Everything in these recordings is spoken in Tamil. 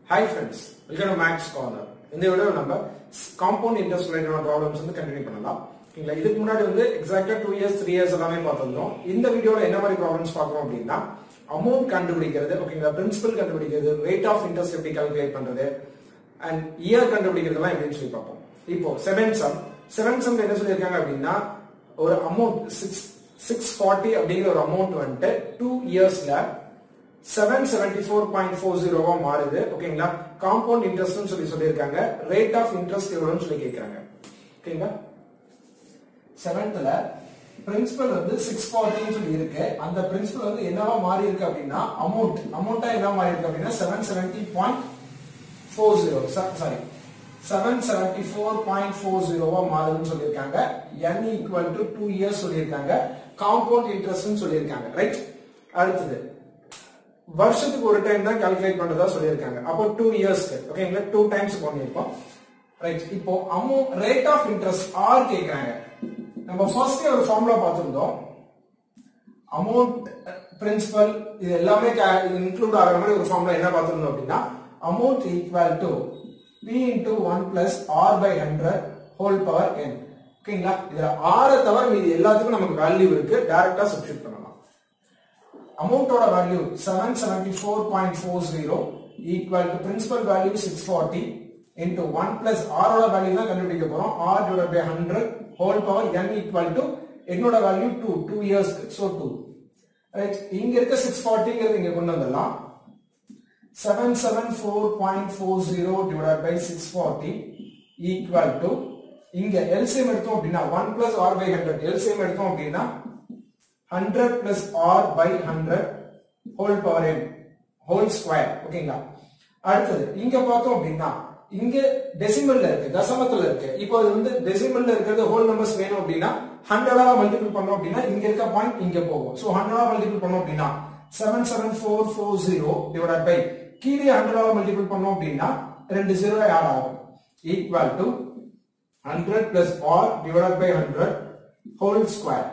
Hi friends welcome to maths corner இந்த வீடியோ நம்ம காம்பவுண்ட் இன்ட்ரெஸ்ட் ரிலேட்டடான ப்ராப்ளம்ஸ் வந்து கண்டினியூ பண்ணலாம் ஓகேங்களா இதுக்கு முன்னாடி வந்து எக்ஸாக்டா டூ இயர்ஸ் த்ரீ இயர்ஸ் எல்லாமே பார்த்துருந்தோம் இந்த வீடியோல என்ன மாதிரி ப்ராப்ளம்ஸ் பார்க்கறோம் அப்படின்னா அமௌண்ட் கண்டுபிடிக்கிறது ஓகேங்களா பிரின்சிபல் கண்டுபிடிக்கிறது ரேட் ஆஃப் இன்ட்ரெஸ்ட் எப்படி கால்குலேட் பண்றது அண்ட் இயர் கண்டுபிடிக்கிறதுலாம் எப்படின்னு சொல்லி பார்ப்போம் இப்போ செவன் சம் செவன் சம் என்ன சொல்லியிருக்காங்க அப்படின்னா ஒரு அமௌண்ட் சிக்ஸ் சிக்ஸ் ஃபார்ட்டி அப்படிங்கிற ஒரு அமௌண்ட் வந்துட்டு டூ இயர்ஸ்ல seven seventy four point four ஜீரோவா மாறுது ஓகேங்களா காம்பவுண்ட் இன்ட்ரெஸ்ட் சொல்லி சொல்லியிருக்காங்க ரேட் ஆஃப் இன்ட்ரெஸ்ட் எவ்வளோன்னு சொல்லி கேட்கறாங்க ஓகேங்களா செவன்த்ல பிரின்சிபல் வந்து சிக்ஸ் ஃபார்ட்டின்னு சொல்லி இருக்கு அந்த பிரின்சிபல் வந்து என்னவா மாறி இருக்கு அப்படின்னா அமௌண்ட் அமௌண்டா என்ன மாறி இருக்கு அப்படின்னா seven seventy point four zero sorry seven seventy four point four ஜீரோவா மாறுதுன்னு சொல்லியிருக்காங்க n equal to two years சொல்லியிருக்காங்க காம்பவுண்ட் இன்ட்ரெஸ்ட் சொல்லியிருக்காங்க ரைட் அடுத்தது வருஷத்துக்கு ஒரு டைம் தான் கால்குலேட் பண்றதா சொல்லியிருக்காங்க அப்போ டூ இயர்ஸ்க்கு ஓகேங்களா டூ டைம்ஸ் பண்ணிருப்போம் ரைட் இப்போ amount rate of interest r கேக்குறாங்க நம்ம ஃபர்ஸ்ட் ஒரு ஃபார்முலா பார்த்திருந்தோம் அமௌண்ட் பிரின்சிபல் இது எல்லாமே இன்க்ளூட் ஆகிற மாதிரி ஒரு ஃபார்முலா என்ன பார்த்திருந்தோம் அப்படின்னா amount equal to p into one plus r by hundred whole power n ஓகேங்களா இதுல ஆரை தவிர மீதி எல்லாத்துக்கும் நமக்கு வேல்யூ இருக்கு டைரக்டா சப்ஸ்டியூட் பண்ணலாம் அமௌண்டோட value seven seventy four point four zero equal to principal value six forty into one plus ஆரோட வேல்யூ தான் கண்டுபிடிக்க போறோம் r divide by hundred whole power n equal to என்னோட வேல்யூ டூ டூ இயர்ஸ்க்கு ஸோ டூ ரைட் இங்க இருக்க சிக்ஸ் ஃபார்ட்டிங்கிறது இங்க கொண்டு வந்துடலாம் seven seven four point four zero divide by six forty equal to இங்க எல்சிஎம் எடுத்தோம் அப்படின்னா one plus r by hundred LCM எடுத்தோம் அப்படின்னா hundred plus r by hundred whole power n whole square ஓகேங்களா அடுத்தது இங்க பார்த்தோம் அப்படின்னா இங்க டெசிமல்ல இருக்கு தசமத்துல இருக்கு இப்போ அது வந்து டெசிமல்ல இருக்கிறது ஹோல் நம்பர்ஸ் வேணும் அப்படின்னா ஹண்ட்ரடா மல்டிபிள் பண்ணோம் அப்படின்னா இங்க இருக்க பாயிண்ட் இங்க போகும் சோ ஹண்ட்ரடா மல்டிபிள் பண்ணோம் அப்படின்னா seven seven four four zero divide by கீழே ஹண்ட்ரடா மல்டிபிள் பண்ணோம் அப்படின்னா ரெண்டு ஜீரோ ஆட் ஆகும் equal to hundred plus r divide by hundred whole square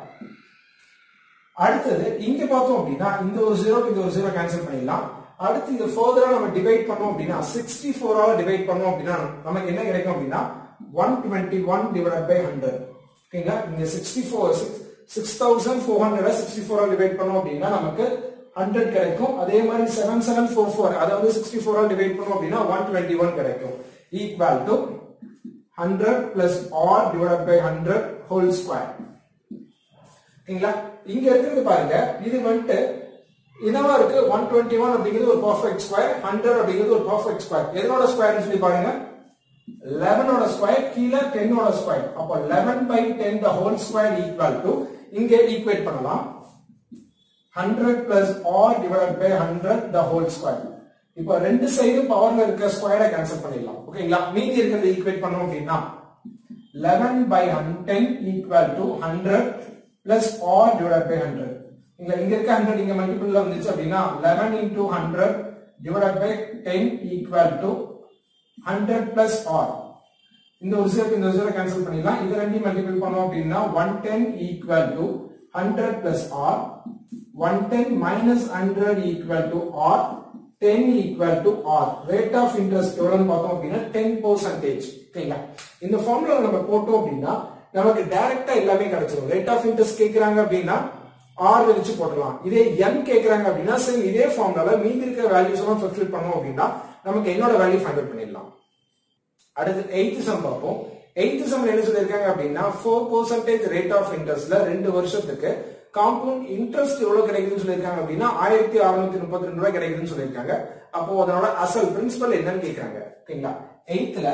அடுத்தது இங்க பார்த்தோம் அப்படின்னா இந்த ஒரு ஜீரோ இந்த ஒரு ஜீரோ கேன்சல் பண்ணிடலாம் அடுத்து இது ஃபர்தரா நம்ம டிவைட் பண்ணோம் அப்படின்னா சிக்ஸ்டி ஃபோரால டிவைட் பண்ணோம் அப்படின்னா நமக்கு என்ன கிடைக்கும் அப்படின்னா one twenty one divide by hundred ஓகேங்களா இங்க sixty four six thousand four hundred sixty ஃபோரால் டிவைட் பண்ணோம் அப்படின்னா நமக்கு ஹண்ட்ரட் கிடைக்கும் அதே மாதிரி செவன் செவன் ஃபோர் ஃபோர் அதாவது சிக்ஸ்டி ஃபோரால் டிவைட் பண்ணோம் அப்படின்னா ஒன் டுவெண்ட்டி ஒன் கிடைக்கும் equal to hundred plus r divide by hundred whole square ஓகேங்களா இங்க இருக்கிறது பாருங்க இது வந்துட்டு என்னவா இருக்கு ஒன் டுவெண்ட்டி ஒன் அப்படிங்கிறது ஒரு பர்ஃபெக்ட் ஸ்கொயர் ஹண்ட்ரட் அப்படிங்கிறது ஒரு பர்ஃபெக்ட் ஸ்கொயர் எதனோட ஸ்கொயர் சொல்லி பாருங்க லெவனோட ஸ்கொயர் கீழே டென்னோட ஸ்கொயர் அப்போ eleven by ten the whole square equal to இங்கே ஈக்குவேட் பண்ணலாம் hundred plus r divide by hundred the whole square இப்போ ரெண்டு சைடும் பவர்ல இருக்க ஸ்கொயரை கேன்சல் பண்ணிடலாம் ஓகேங்களா மீதி இருக்கிறத ஈக்குவேட் பண்ணோம் அப்படின்னா eleven by ten equal to hundred plus r divide by hundred இங்க இங்க இருக்க ஹண்ட்ரட் இங்க மல்டிபிள்ல வந்துச்சு அப்படின்னா eleven into hundred divide by ten equal to hundred plus r இந்த ஒரு ஜீரோ இந்த ஜீரோ கேன்சல் பண்ணிடலாம் இது ரெண்டையும் மல்டிபிள் பண்ணோம் அப்படின்னா one ten equal to hundred plus r one ten minus hundred equal to r ten equal to r rate of interest எவ்வளவுன்னு பார்த்தோம் அப்படின்னா டென் பர்சன்டேஜ் ஓகேங்களா இந்த ஃபார்முலா நம்ம போட்டோம் அப்படின்னா நமக்கு டைரக்டா எல்லாமே கிடைச்சிடும் ரேட் ஆஃப் இன்ட்ரெஸ்ட் கேக்குறாங்க அப்படின்னா ஆர் வச்சு போடலாம் இதே என் கேக்குறாங்க அப்படின்னா சேம் இதே ஃபார்முலால மீதி இருக்கிற வேல்யூஸ் எல்லாம் சப்ஸ்டியூட் பண்ணோம் அப்படின்னா நமக்கு என்னோட வேல்யூ ஃபைண்ட் அவுட் பண்ணிடலாம் அடுத்து எயித்து சம் பார்ப்போம் எயித்து சம் என்ன சொல்லியிருக்காங்க அப்படின்னா ஃபோர் பர்சன்டேஜ் ரேட் ஆஃப் இன்ட்ரெஸ்ட்ல ரெண்டு வருஷத்துக்கு காம்பவுண்ட் இன்ட்ரெஸ்ட் எவ்வளவு கிடைக்குதுன்னு சொல்லியிருக்காங்க அப்படின்னா ஆயிரத்தி அறுநூத்தி முப்பத்தி ரெண்டு ரூபாய் கிடைக்குதுன்னு சொல்லியிருக்காங்க அப்போ அதனோட அசல் பிரின்சிபல் என்னன்னு கேட்கறாங்க ஓகேங்களா எயித்துல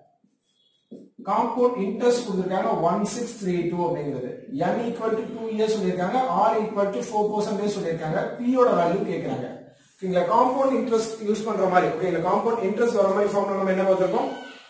காம்பவுண்ட் இன்ட்ரெஸ்ட் கொடுத்திருக்காங்க ஒன் சிக்ஸ் த்ரீ டூ அப்படிங்கிறது n equal to two years சொல்லியிருக்காங்க r equal to four percentage சொல்லியிருக்காங்க பியோட வேல்யூ கேட்கறாங்க ஓகேங்களா காம்பவுண்ட் இன்ட்ரெஸ்ட் யூஸ் பண்ற மாதிரி ஓகேங்களா காம்பவுண்ட் இன்ட்ரெஸ்ட் வர மாதிரி ஃபார்முலா நம்ம என்ன பார்த்திருக்கோம்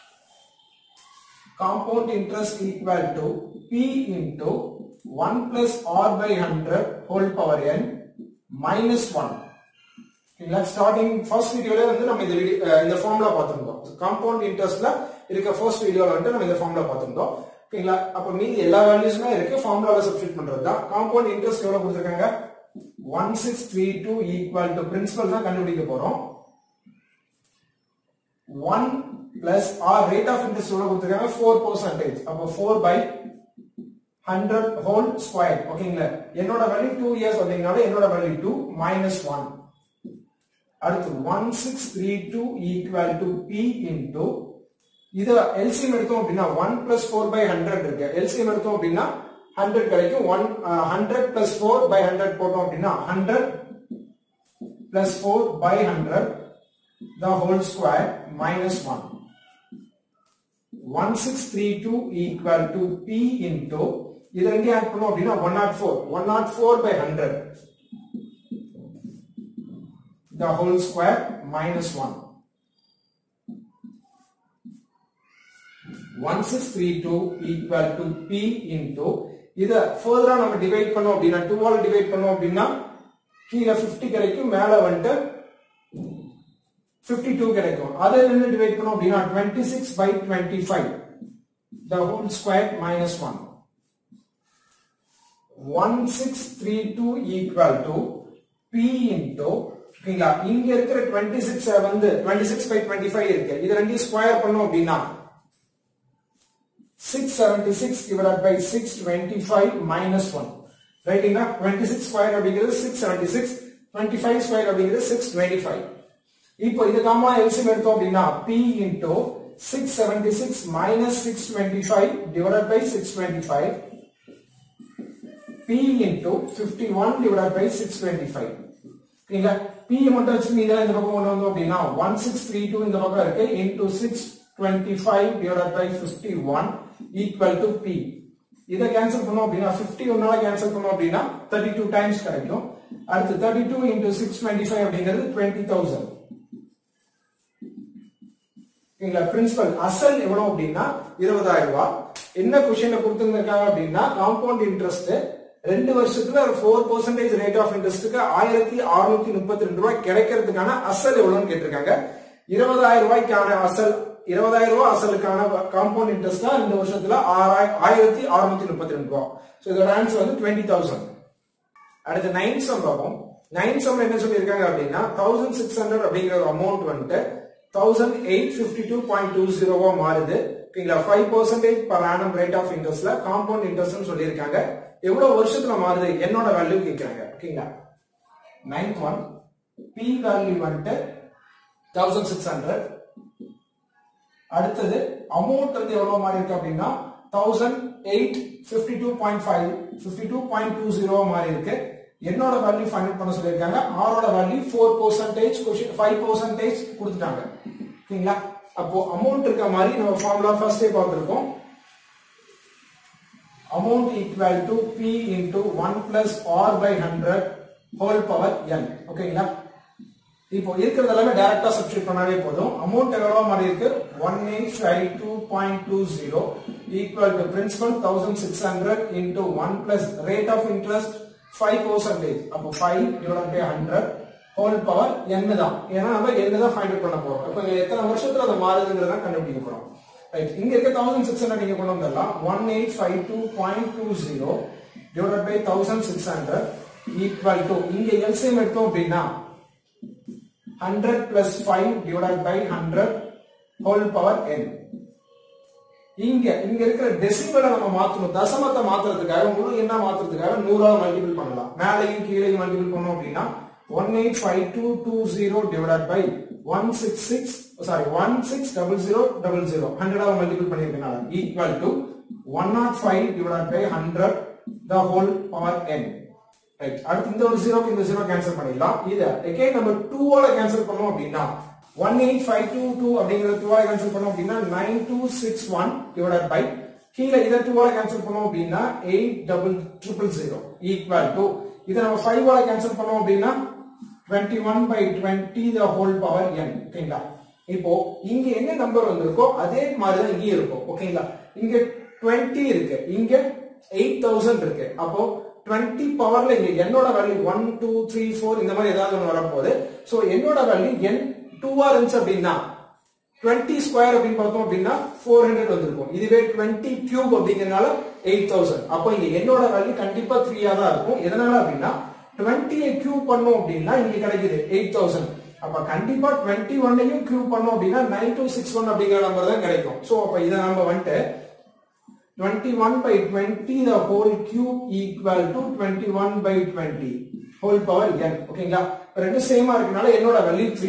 compound interest equal to p into one plus r by hundred whole power n minus one ஓகேங்களா ஸ்டார்டிங் ஃபர்ஸ்ட் வீடியோல வந்து நம்ம இந்த வீடியோ இந்த ஃபார்முலா பார்த்திருந்தோம் காம்பவுண்ட் இன்ட்ரெஸ்ட்ல இருக்க ஃபர்ஸ்ட் வீடியோல வந்து நம்ம இந்த ஃபார்முலா பார்த்திருந்தோம் ஓகேங்களா அப்ப மீதி எல்லா வேல்யூஸுமே இருக்கு ஃபார்முலாவை சப்ஸ்டியூட் பண்றது தான் காம்பவுண்ட் இன்ட்ரெஸ்ட் எவ்வளவு கொடுத்திருக்காங்க one six three two equal to principal தான் கண்டுபிடிக்க போறோம் one plus r rate of interest எவ்வளவு கொடுத்துருக்காங்க ஃபோர் பர்சன்டேஜ் அப்போ four by hundred whole square ஓகேங்களா என்னோட வேல்யூ டூ இயர்ஸ் வந்தீங்கனால என்னோட வேல்யூ டூ மைனஸ் ஒன் அடுத்து one six three two equal to p into இது எல்சிஎம் எடுத்தோம் அப்படின்னா one plus four by hundred இருக்கு எல்சிஎம் எடுத்தோம் அப்படின்னா ஹண்ட்ரட் கிடைக்கும் one hundred plus four by hundred போட்டோம் அப்படின்னா hundred plus four by hundred the whole square minus one one six three two equal to p into இது ரெண்டு ஆட் பண்ணோம் அப்படின்னா one not four one not four by hundred the whole square minus 1. 1632 equal to P into இத further நம்ம divide பண்ணோம் அப்படின்னா 2 ஆல divide பண்ணோம் அப்படின்னா கீழ 50 கிடைக்கும் மேல வந்துட்டு 52 கிடைக்கும் அதை என்ன divide பண்ணோம் அப்படின்னா 26 by 25 the whole square minus 1 1632 equal to P into ஓகேங்களா இங்க இருக்கிற 26 வந்து 26 by 25 இருக்கு இது ரெண்டையும் ஸ்கொயர் பண்ணோம் அப்படின்னா 676 divided by 625 minus 1 ரைட்டுங்களா 26 ஸ்கொயர் அப்படிங்கிறது 676 25 ஸ்கொயர் அப்படிங்கிறது 625 இப்போ இது காமா எல்சிஎம் எடுத்தோம் அப்படின்னா p into 676 minus 625 divided by 625 p into 51 divided by 625 ஓகேங்களா p மட்டும் வச்சு மீதம் இந்த பக்கம் கொண்டு வந்தோம் அப்படின்னா 1632 இந்த பக்கம் இருக்கு into 625 divided by 51 equal to p இதை கேன்சல் பண்ணோம் அப்படின்னா 51 கேன்சல் பண்ணோம் அப்படின்னா 32 டைம்ஸ் கிடைக்கும் அடுத்து 32 into 625 அப்படிங்கிறது 20000 ஓகேங்களா பிரின்சிபல் அசல் எவ்வளவு அப்படின்னா இருபதாயிரம் ரூபாய் என்ன கொஸ்டின்ல கொடுத்திருந்திருக்காங்க அப்படின்னா காம்பவுண்ட் இன்ட்ரெஸ்ட் ரெண்டு வருஷத்துல ஃபோர் பர்சன்டேஜ் ரேட் ஆஃப் இன்ட்ரெஸ்ட்டுக்கு ஆயிரத்தி அறுநூத்தி முப்பத்தி ரெண்டு ரூபாய் கிடைக்கிறதுக்கான அசல் எவ்வளவுன்னு கேட்டிருக்காங்க இருபதாயிரம் ரூபாய்க்கான அசல் இருபதாயிரம் ரூபாய் அசலுக்கான காம்பவுண்ட் இன்ட்ரெஸ்ட் தான் ரெண்டு வருஷத்துல ஆயிரத்தி அறுநூத்தி முப்பத்தி ரெண்டு ரூபாய் ஸோ இதோட ஆன்சர் வந்து டுவெண்ட்டி தௌசண்ட் அடுத்து நைன் சம் பார்ப்போம் நைன் சம் என்ன சொல்லியிருக்காங்க அப்படின்னா தௌசண்ட் சிக்ஸ் ஹண்ட்ரட் அப்படிங்கிற ஒரு அமௌண்ட் வந்துட்டு thousand eight fifty two point two ஜீரோவா மாறுது ஓகேங்களா five percentage per annum rate of இன்ட்ரெஸ்ட்ல காம்பவுண்ட் இன்ட்ரெஸ்ட் சொல்லியிருக்காங்க எவ்வளவு வருஷத்துல மாறுது என்னோட வேல்யூ கேட்கிறாங்க ஓகேங்களா நைன்த் ஒன் பி வேல்யூ வந்துட்டு தௌசண்ட் சிக்ஸ் ஹண்ட்ரட் அடுத்தது அமௌண்ட் வந்து எவ்வளவு மாறி இருக்கு அப்படின்னா thousand eight fifty two point five fifty two point two zero மாறி இருக்கு என்னோட வேல்யூ ஃபைண்ட் பண்ண சொல்லியிருக்காங்க ஆரோட value four percentage question five percentage கொடுத்துட்டாங்க ஓகேங்களா அப்போ அமௌண்ட் இருக்க மாதிரி நம்ம ஃபார்முலா ஃபர்ஸ்டே பார்த்துருக்கோம் amount equal to P into 1 plus R by 100 whole power N ஓகேங்களா இப்போ இருக்கிறது எல்லாமே டைரக்டா சப்ஸ்டிட் பண்ணாவே போதும் அமௌண்ட் எவ்வளவு மாதிரி இருக்கு one eight five two point two zero equal to principal thousand six hundred into one plus rate of interest five percentage அப்போ five divide by hundred whole power என்ன தான் ஏன்னா நம்ம என்ன தான் ஃபைண்ட் அவுட் பண்ண போறோம் இப்போ எத்தனை வருஷத்துல அது மாறுதுங்கிறத கண்டுபிடிக்க போறோம் ரைட் இங்க இருக்க தௌசண்ட் சிக்ஸ் ஹண்ட்ரட் நீங்க கொண்டு வந்துடலாம் one eight five two point two zero divide by thousand six hundred equal to இங்க எல்சிஎம் எடுத்தோம் அப்படின்னா hundred plus five divide by hundred whole power n இங்க இங்க இருக்கிற டெசிமலை நம்ம மாத்தணும் தசமத்தை மாத்துறதுக்காக முழு எண்ணா மாத்துறதுக்காக நூறால மல்டிபிள் பண்ணலாம் மேலையும் கீழையும் மல்டிபிள் பண்ணோம் அப்படின்னா one eight five two two zero divide by one six six sorry one six double zero double zero ஹண்ட்ரடால மல்டிபிள் பண்ணிருக்கனால equal to one not five divide by hundred the whole power n right அடுத்து இந்த ஒரு ஜீரோக்கு இந்த ஜீரோ கேன்சல் பண்ணிடலாம் இத again நம்ம 2 ஆல கேன்சல் பண்ணோம் அப்படின்னா 18522 அப்படிங்கறது 2 ஆல கேன்சல் பண்ணோம் அப்படின்னா 9261 டிவைடட் பை கீழ இத 2 ஆல கேன்சல் பண்ணோம் அப்படின்னா 8000 ஈக்குவல் டு இத நம்ம 5 ஆல கேன்சல் பண்ணோம் அப்படின்னா 21 by 20 the whole power n ஓகேங்களா இப்போ இங்க என்ன நம்பர் வந்திருக்கோ அதே மாதிரி தான் இங்க இருக்கும் ஓகேங்களா இங்க 20 இருக்கு இங்க 8000 இருக்கு அப்போ 20 பவர்ல இங்க என்னோட வேல்யூ 1 2 3 4 இந்த மாதிரி ஏதாவது ஒன்று வரப்போகுது சோ என்னோட வேல்யூ n 2 ஆ இருந்துச்சு அப்படின்னா 20 ஸ்கொயர் அப்படின்னு பார்த்தோம் அப்படின்னா 400 வந்திருக்கும் இதுவே 20 கியூப் அப்படிங்கறதுனால 8000 அப்போ இங்க என்னோட வேல்யூ கண்டிப்பா 3 ஆ தான் இருக்கும் எதனால அப்படின்னா 20 கியூப் பண்ணோம் அப்படின்னா இங்க கிடைக்குது 8000 அப்ப கண்டிப்பா டுவெண்ட்டி ஒன்னையும் கியூப் பண்ணோம் அப்படின்னா நைன் டூ சிக்ஸ் ஒன் அப்படிங்கிற நம்பர் தான் கிடைக்கும் சோ அப்ப இதை நம்ம வந்துட்டு 21 by 20 the whole cube equal to 21 by 20 whole power n ஓகேங்களா ரெண்டு சேமா இருக்கனால என்னோட வேல்யூ 3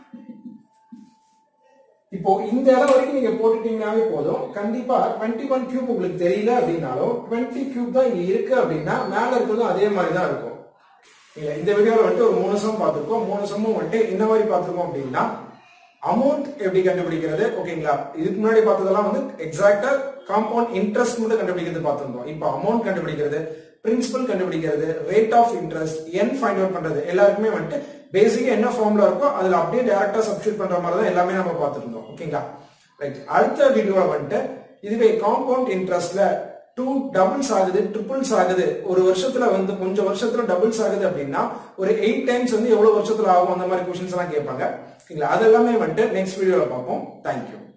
இப்போ இந்த இடம் வரைக்கும் நீங்க போட்டுட்டீங்கன்னாவே போதும் கண்டிப்பா 21 கியூப் உங்களுக்கு தெரியல அப்படின்னாலும் 20 கியூப் தான் இங்க இருக்கு அப்படின்னா மேல இருக்கிறதும் அதே மாதிரி தான் இருக்கும் இல்ல இந்த வீடியோல வந்துட்டு ஒரு மூணு சம் பார்த்திருக்கோம் மூணு சம்மும் வந்துட்டு இந்த மாதிரி பார்த்திருக்கோம் அப்படின்னா அமௌண்ட் எப்படி கண்டுபிடிக்கிறது ஓகேங்களா இதுக்கு முன்னாடி பார்த்ததெல்லாம் வந்து எக்ஸாக்டா காம்பவுண்ட் இன்ட்ரெஸ்ட் மட்டும் கண்டுபிடிக்கிறது பார்த்திருந்தோம் இப்போ அமௌண்ட் கண்டுபிடிக்கிறது பிரின்சிபல் கண்டுபிடிக்கிறது rate of interest n find out பண்றது எல்லாருக்குமே வந்துட்டு பேசிக்கா என்ன ஃபார்ம்ல இருக்கோ அதுல அப்படியே டேரக்டா சப்ஸ்டியூட் பண்ற மாதிரி தான் எல்லாமே நம்ம பார்த்துருந்தோம் ஓகேங்களா ரைட் அடுத்த வீடியோல வந்துட்டு இதுவே காம்பவுண்ட் இன்ட்ரெஸ்ட்ல டூ டபுள்ஸ் ஆகுது ட்ரிபிள்ஸ் ஆகுது ஒரு வருஷத்துல வந்து கொஞ்சம் வருஷத்துல டபுள்ஸ் ஆகுது அப்படின்னா ஒரு எயிட் டைம்ஸ் வந்து எவ்வளவு வருஷத்துல ஆகும் அந்த மாதிரி கொஸ்டின்ஸ் எல்லாம் கேட்பாங்க ஓகேங்களா அதெல்லாமே வந்துட்டு நெக்ஸ்ட் வீடியோல பார்ப்போம் தேங்க்யூ